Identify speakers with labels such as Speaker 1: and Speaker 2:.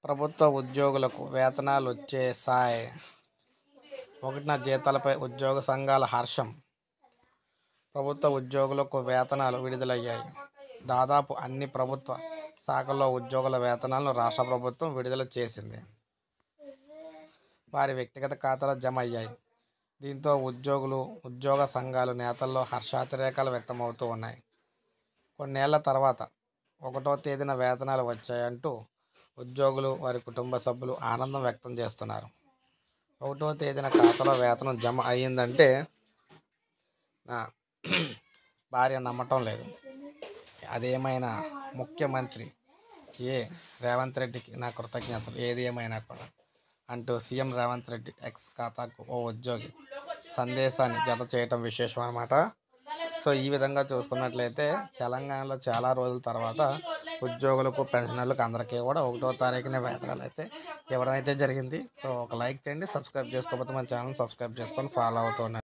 Speaker 1: ప్రభుత్వ ఉద్యోగులకు వేతనాలు వచ్చేసాయి ఒకటిన జీతాలపై ఉద్యోగ సంఘాల హర్షం ప్రభుత్వ ఉద్యోగులకు వేతనాలు విడుదలయ్యాయి దాదాపు అన్ని ప్రభుత్వ శాఖల్లో ఉద్యోగుల వేతనాలను రాష్ట్ర ప్రభుత్వం విడుదల చేసింది వారి వ్యక్తిగత ఖాతాలో జమ అయ్యాయి దీంతో ఉద్యోగులు ఉద్యోగ సంఘాలు నేతల్లో హర్షాతిరేకాలు వ్యక్తమవుతూ ఉన్నాయి కొన్నేళ్ల తర్వాత ఒకటో తేదీన వేతనాలు వచ్చాయంటూ ఉద్యోగులు వారి కుటుంబ సభ్యులు ఆనందం వ్యక్తం చేస్తున్నారు ఒకటో తేదీన ఖాతాలో వేతనం జమ అయ్యిందంటే నా భార్య నమ్మటం లేదు అదేమైనా ముఖ్యమంత్రి ఏ రేవంత్ రెడ్డికి నా కృతజ్ఞతలు ఏది ఏమైనా కూడా అంటూ సీఎం రేవంత్ రెడ్డి ఎక్స్ ఖాతాకు ఓ ఉద్యోగి సందేశాన్ని జత చేయటం విశేషం అనమాట సో ఈ విధంగా చూసుకున్నట్లయితే తెలంగాణలో చాలా రోజుల తర్వాత ఉద్యోగులకు పెన్షనర్లకు అందరికీ కూడా ఒకటో తారీఖున వేతనాలు అయితే ఇవ్వడం అయితే జరిగింది సో ఒక లైక్ చేయండి సబ్స్క్రైబ్ చేసుకోకపోతే మన ఛానల్ సబ్స్క్రైబ్ చేసుకొని ఫాలో అవుతూ ఉండండి